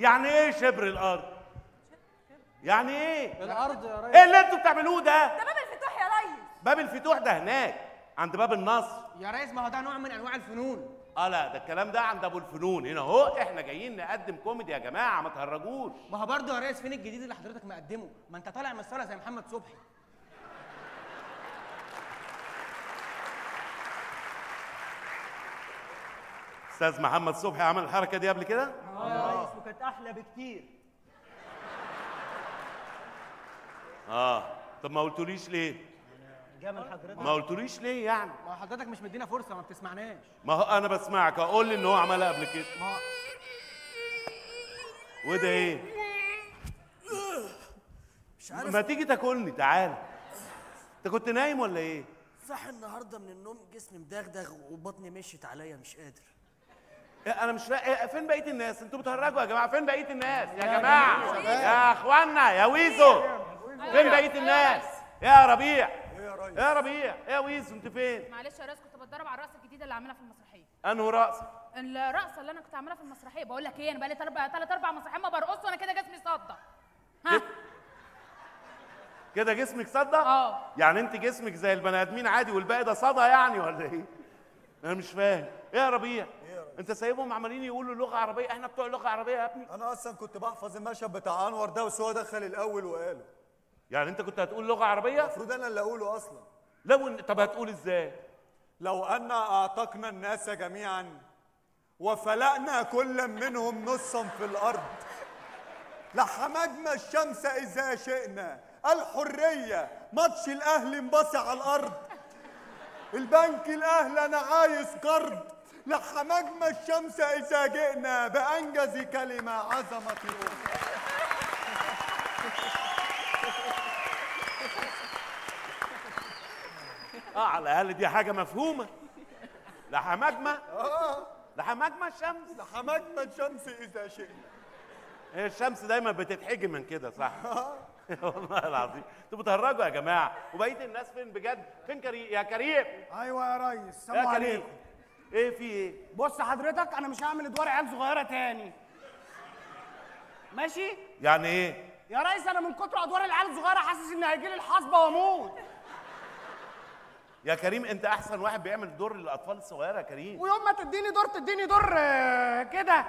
يعني ايه شبر الارض يعني ايه الارض يا ريس ايه اللي انتوا بتعملوه ده ده باب الفتوح يا ريس باب الفتوح ده هناك عند باب النصر يا ريس ما هو ده نوع من انواع الفنون اه لا ده الكلام ده عند ابو الفنون هنا اهو احنا جايين نقدم كوميدي يا جماعه ما تهرجوش ما هو برضه يا ريس فين الجديد اللي حضرتك مقدمه ما انت طالع من الصاله زي محمد صبحي استاذ محمد صبحي عمل الحركه دي قبل كده اه يا ريس وكانت احلى بكتير اه طب ما قلتوليش ليه جمل حضرتك ما قلتوليش ليه يعني ما هو حضرتك مش مدينا فرصه ما بتسمعناش ما هو انا بسمعك اقول لي ان هو عملها قبل كده ما هو وده ايه مش عارف ما تيجي تاكلني تعال انت كنت نايم ولا ايه صح النهارده من النوم جسمي مدغدغ وبطني مشيت عليا مش قادر إيه، انا مش فا... إيه، فين بقيه الناس انتوا بتهرجوا يا جماعه فين بقيه الناس يا جماعه يا اخوانا يا ويزو فين بقيه الناس يا ربيع يا ربيع يا ويزو انت فين معلش يا ريس كنت بتدرب على الرقصه الجديده اللي عاملها في المسرحيه انه رأس الرقصه اللي انا كنت عاملاها في المسرحيه بقول لك ايه انا بقالي ثلاث اربع مسرحيات ما برقص وانا كده جسمي صدع ها كده جسمك صدى اه. يعني انت جسمك زي البني ادمين عادي والباقي ده صدى يعني ولا ايه انا مش فاهم ايه يا ربيع انت سايبهم عمالين يقولوا لغه عربيه احنا بتوع لغه عربيه يا ابني انا اصلا كنت بحفظ المشهد بتاع انور ده بس هو دخل الاول وقاله يعني انت كنت هتقول لغه عربيه المفروض انا اللي اقوله اصلا لو إن- طب هتقول ازاي لو ان اعتقنا الناس جميعا وفلقنا كل منهم نصا في الارض لحمدنا الشمس اذا شئنا الحريه ماتش الاهلي انبصي على الارض البنك الاهلي انا عايز قرض لحمدنا الشمس اذا جئنا بانجز كلمه عظمه الأمة. اه على الاقل دي حاجه مفهومه لحماجمه اه لحماجمه الشمس لحمدنا الشمس اذا شئنا هي الشمس دايما بتتحجم من كده صح والله العظيم انتوا بتهرجوا يا جماعه وبقيه الناس فين بجد فين كريم يا كريم ايوه يا ريس يا سلام كريم عليكم ايه في ايه بص حضرتك انا مش هعمل ادوار عيال صغيره تاني ماشي يعني ايه يا ريس انا من كتر ادوار العيال الصغيره حاسس ان هيجي لي الحصبه واموت يا كريم انت احسن واحد بيعمل دور للاطفال الصغيره يا كريم ويوم ما تديني دور تديني دور آه، كده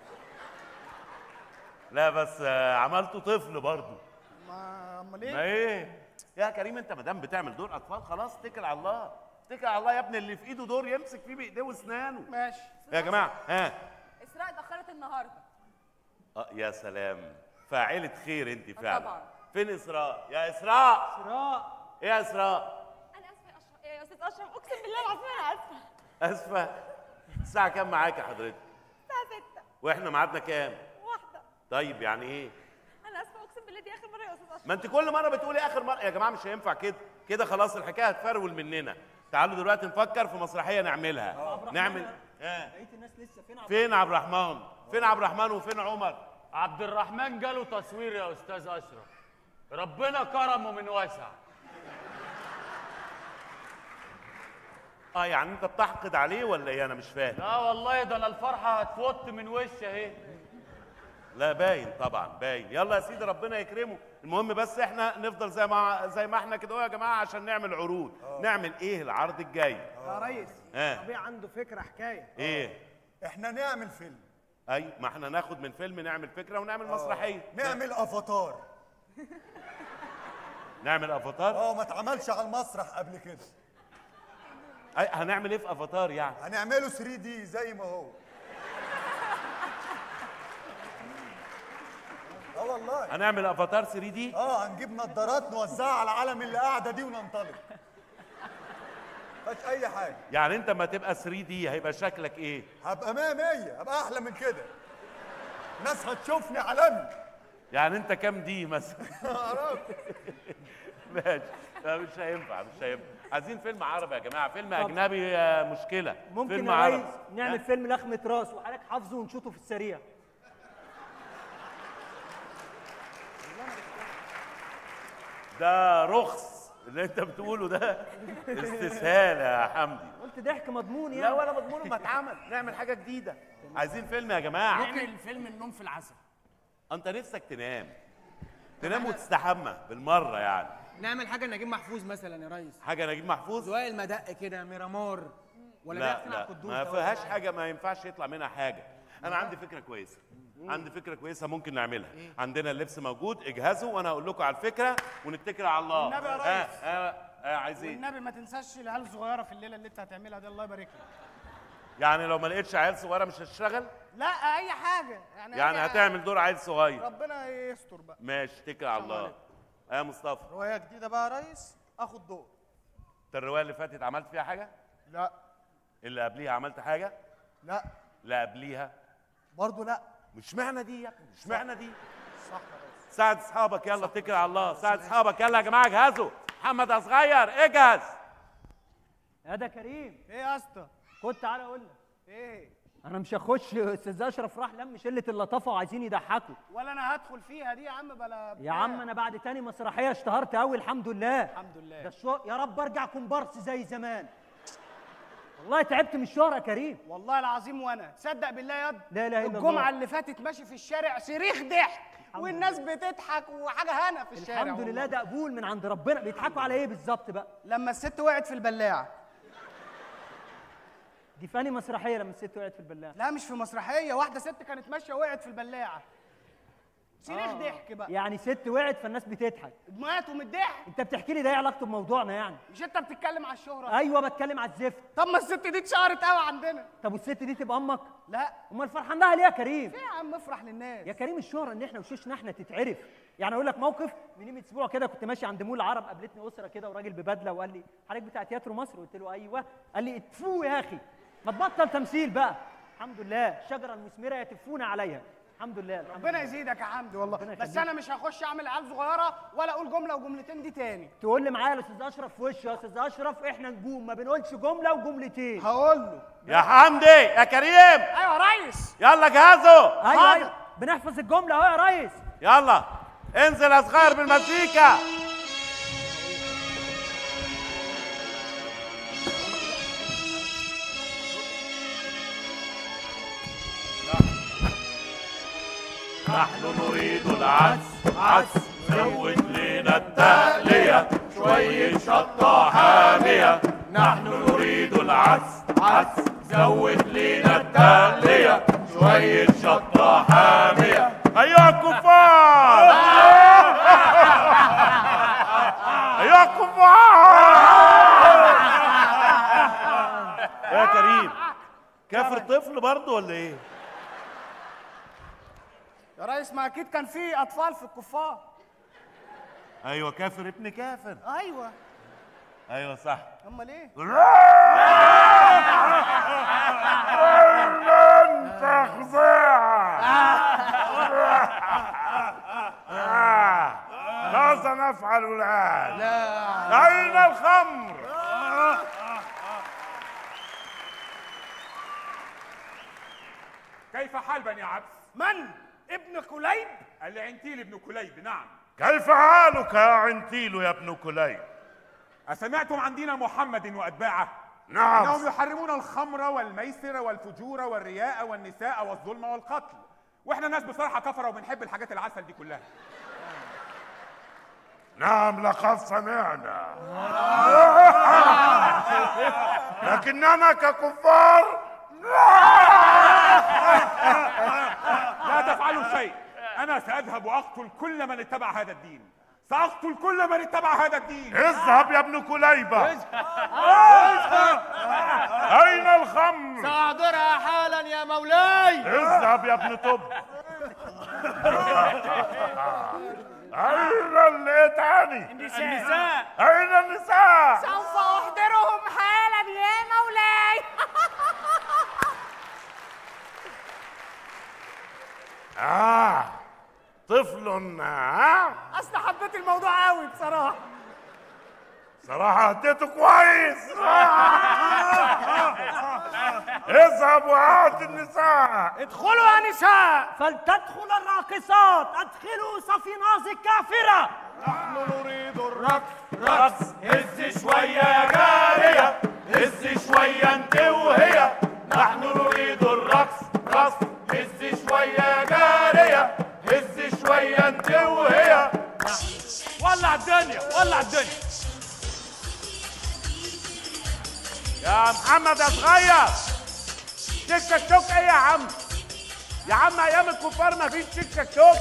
لا بس آه، عملته طفل برضه ما امال ما ايه ايه يا كريم انت ما دام بتعمل دور اطفال خلاص اتكل على الله اتكل على الله يا ابني اللي في ايده دور يمسك فيه بايديه واسنانه ماشي يا جماعه ها اسراء اتاخرت النهارده اه يا سلام فاعلة خير انت فعلا طبعا. فين اسراء يا اسراء اسراء ايه يا اسراء انا اسفه يا اشرف يا استاذ اشرف اقسم بالله العظيم انا اسفه اسفه الساعه كام معاك يا حضرتك الساعه 6 واحنا ميعادنا كام واحده طيب يعني ايه انا اسفه اقسم بالله دي اخر مره يا استاذ اشرف ما انت كل مره بتقولي اخر مره يا جماعه مش هينفع كده كده خلاص الحكايه هتفرول مننا تعالوا دلوقتي نفكر في مسرحيه نعملها نعمل اه بقيه الناس لسه فين عبد فين عبد الرحمن فين عبد الرحمن وفين عمر عبد الرحمن جاله تصوير يا استاذ اشرف ربنا كرمه من واسع اه يعني انت بتحقد عليه ولا ايه انا مش فاهم لا والله ده انا الفرحه هتفوت من وشي اهي لا باين طبعا باين يلا يا سيدي ربنا يكرمه المهم بس احنا نفضل زي ما زي ما احنا كده أهو يا جماعه عشان نعمل عروض نعمل ايه العرض الجاي يا ريس اه ربيع عنده فكره حكايه ايه احنا نعمل فيلم اي ما احنا ناخد من فيلم نعمل فكره ونعمل مسرحيه نعمل افاتار نعمل افاتار اه ما اتعملش على المسرح قبل كده أي هنعمل ايه في افاتار يعني هنعمله 3 دي زي ما هو اه والله هنعمل افاتار 3 دي اه هنجيب نظارات نوزعها على العالم اللي قاعده دي وننطلق مفيش اي حاجه يعني انت ما تبقى 3 دي هيبقى شكلك ايه هبقى 100 100 هبقى احلى من كده الناس هتشوفني عالمي يعني انت كام دي مثلا ماشي لا مش هينفع مش هينفع عايزين فيلم عربي يا جماعه فيلم اجنبي آه، مشكله ممكن فيلم يا عربي ريس نعمل ها؟ فيلم لخمة راس وحضرتك حافظه ونشوطه في السريع ده رخص اللي انت بتقوله ده استسهال يا حمدي قلت ضحك مضمون لا يعني ولا مضمون ما اتعمل نعمل حاجه جديده عايزين فيلم يا جماعه نعمل فيلم النوم في العسل انت نفسك تنام تنام وتستحمى بالمره يعني نعمل حاجه نجيب محفوظ مثلا يا ريس حاجه نجيب محفوظ زوايا المدق كده ميرامار ولا لا بيحسن على لا القدوس ما ده فيهاش ولا- حاجه ما ينفعش يطلع منها حاجه انا عندي فكره كويسه عندي فكره كويسه ممكن نعملها عندنا اللبس موجود اجهزوا وانا هقول لكم على الفكره ونتكل على الله والنبي يا آه ريس. آه آه عايزين والنبي ما تنساش العيال الصغيره في الليله اللي انت هتعملها دي الله يبارك لك يعني لو ما لقيتش عيال صغيره مش هتشتغل لا اي حاجه يعني يعني أي- هتعمل دور عيل صغير ربنا يستر بقى ماشي اتكل على الله اه يا مصطفى روايه جديده بقى يا ريس اخد دور انت الروايه اللي فاتت عملت فيها حاجه لا اللي قبليها عملت حاجه لا لا قبليها برضه لا مش معنى دي يا ابني مش معنى دي صح يا ريس ساعد اصحابك يلا اتكل على الله ساعد اصحابك يلا يا جماعه اجهزوا محمد يا صغير اجهز يا ده كريم ايه يا اسطى خد تعالى اقول لك ايه انا مش هخش استاذ اشرف راح لم شله اللطافه وعايزين يضحكوا ولا انا هدخل فيها دي يا عم بلا يا عم انا بعد تاني مسرحيه اشتهرت قوي الحمد لله الحمد لله ده الشو... يا رب ارجع كومبارس زي زمان والله تعبت من الشهره يا كريم والله العظيم وانا تصدق بالله يا لا إله إلا الجمعه الله. اللي فاتت ماشي في الشارع صريخ ضحك والناس بتضحك وحاجه هنا في الشارع الحمد والله. لله ده قبول من عند ربنا بيضحكوا على ايه بالظبط بقى لما الست وقعت في البلاعه دي في أنهي مسرحيه لما الست وقعت في البلاعه لا مش في مسرحيه واحده ست كانت ماشيه وقعت في البلاعه صريخ ضحك بقى يعني ست وقعت فالناس بتضحك ماتوا من الضحك انت بتحكي لي ده ايه علاقته بموضوعنا يعني مش انت بتتكلم على الشهره ايوه بتكلم على الزفت طب ما الست دي اتشهرت قوي عندنا طب والست دي تبقى امك لا امال فرحان لها ليه يا كريم في يا عم افرح للناس يا كريم الشهرة ان احنا وشوشنا احنا تتعرف يعني اقول لك موقف من قيمه اسبوع كده كنت ماشي عند مول العرب قابلتني اسره كده وراجل ببدله وقال لي حضرتك بتاع تياترو مصر قلت له ايوه قال لي اتفو يا اخي ما تبطل تمثيل بقى الحمد لله الشجره المثمره يتفون عليها الحمد لله الحمد ربنا لله. يزيدك يا حمدي والله ربنا بس يخليك. انا مش هخش اعمل عيال صغيره ولا اقول جمله وجملتين دي تاني تقول لي معايا يا استاذ اشرف في وشي يا استاذ اشرف احنا نجوم ما بنقولش جمله وجملتين هقول له يا حمدي يا كريم ايوه يا ريس يلا جهزوا ايوه حاضر. ايوه بنحفظ الجمله اهو يا ريس يلا انزل يا صغير بالمزيكا نحن نريد العدس عدس زود لنا التقلية شوية شطة حامية نحن نريد العدس عدس زود لنا التقلية شوية شطة حامية أيها الكفار أيها الكفار يا كريم كافر طفل برضه ولا ايه؟ يا ريس ما اكيد كان في اطفال في الكفار ايوه كافر ابن كافر ايوه ايوه صح امال ايه انت ماذا نفعل الان؟ لا اين الخمر؟ كيف حال بني عبس؟ من ابن كليب العنتيل ابن كليب نعم كيف حالك يا عنتيل يا ابن كليب؟ أسمعتم عن دين محمد وأتباعه؟ نعم. إنهم يحرمون الخمر والميسر والفجور والرياء والنساء والظلم والقتل واحنا ناس بصراحة كفرة وبنحب الحاجات العسل دي كلها نعم لقد سمعنا لكننا ككفار لا تفعلوا شيء أنا سأذهب وأقتل كل من اتبع هذا الدين سأقتل كل من اتبع هذا الدين اذهب يا ابن كليبة أين الخمر؟ سأحضرها حالا يا مولاي اذهب يا ابن طب أين اللي تاني؟ النساء أين النساء؟ سوف احضرهم حالا يا مولاي آه طفل آه اصل حبيت الموضوع قوي بصراحه صراحة اديته كويس اذهب وهات النساء ادخلوا يا نساء فلتدخل الراقصات ادخلوا صفيناز الكافره رقص هز شوية يا جارية هز شوية انت وهي نحن نريد الرقص رقص هز شوية يا جارية هز الدنيا ولع الدنيا يا محمد يا صغير شيك شكشوك ايه يا عم يا عم ايام الكفار ما فيش شيك شكشوك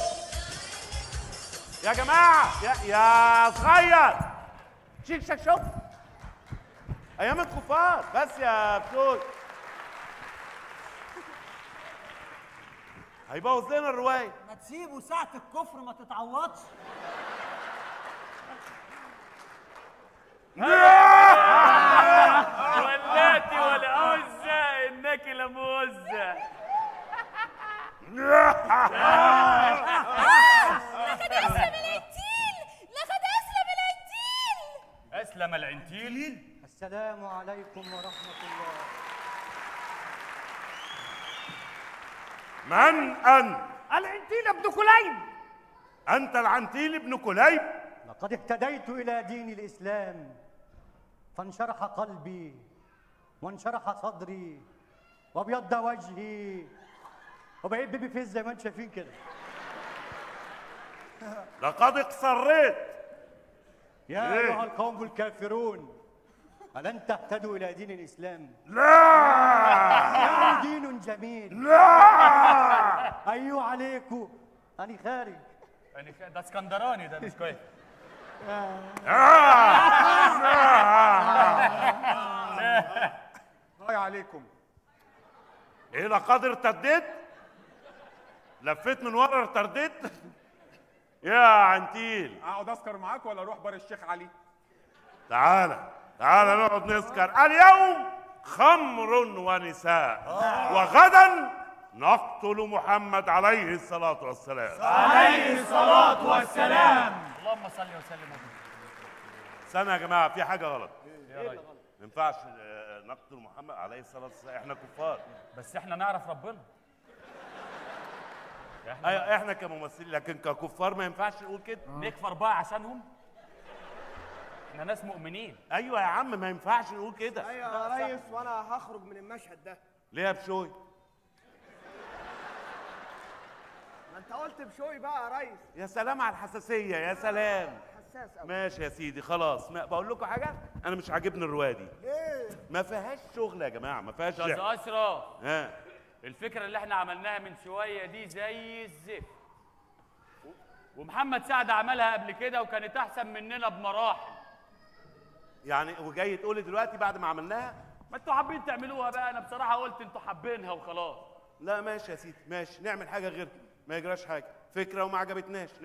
يا جماعه يا, يا صغير شيك شكشوك ايام الكفار بس يا بتوي هيبوظ لنا الروايه ما تسيبه ساعة الكفر ما تتعوضش ولاتي والعزة انك لموزة لقد اسلم الانتيل لقد اسلم الانتيل اسلم العنتيل السلام عليكم ورحمة الله من انت العنتيل ابن كليب انت العنتيل ابن كليب لقد اهتديت إلى دين الإسلام فانشرح قلبي وانشرح صدري وابيض وجهي وبقيت بيبي فيس زي ما انتم شايفين كده لقد اقصريت يا إيه؟ أيها القوم الكافرون ألن تهتدوا إلى دين الإسلام؟ لا إنه دين جميل لا أيوه عليكم أنا خارج يعني ده اسكندراني ده مش كويس هاي عليكم ايه لقد ارتديت لفيت من ورا ارتديت يا عنتيل اقعد اسكر معاك ولا اروح بار الشيخ علي تعالى تعالى نقعد نسكر اليوم خمر ونساء وغدا نقتل محمد عليه الصلاة والسلام اللهم صل وسلم وبارك استنى يا جماعة في حاجة غلط ما ينفعش آه، نقتل محمد عليه الصلاة والسلام احنا كفار بس احنا نعرف ربنا ايوه احنا كممثلين لكن ككفار ما ينفعش نقول كده نكفر بقى عشانهم احنا ناس مؤمنين ايوه يا عم ما ينفعش نقول كده ايوه يا ريس وانا هخرج من المشهد ده ليه يا بشوي ما انت قلت بشوي بقى يا ريس يا سلام على الحساسية يا سلام حساس قوي ماشي يا سيدي خلاص ما بقول لكم حاجة أنا مش عاجبني الرواية دي ليه ما فيهاش شغل يا جماعة ما فيهاش استاذ لعب اشرف ها الفكره اللي احنا عملناها من شويه دي زي الزفت ومحمد سعد عملها قبل كده وكانت احسن مننا بمراحل يعني وجاي تقول لي دلوقتي بعد ما عملناها ما انتوا حابين تعملوها بقى انا بصراحه قلت انتوا حابينها وخلاص لا ماشي يا سيدي ماشي نعمل حاجة غير ما يجراش حاجة فكرة وما عجبتناش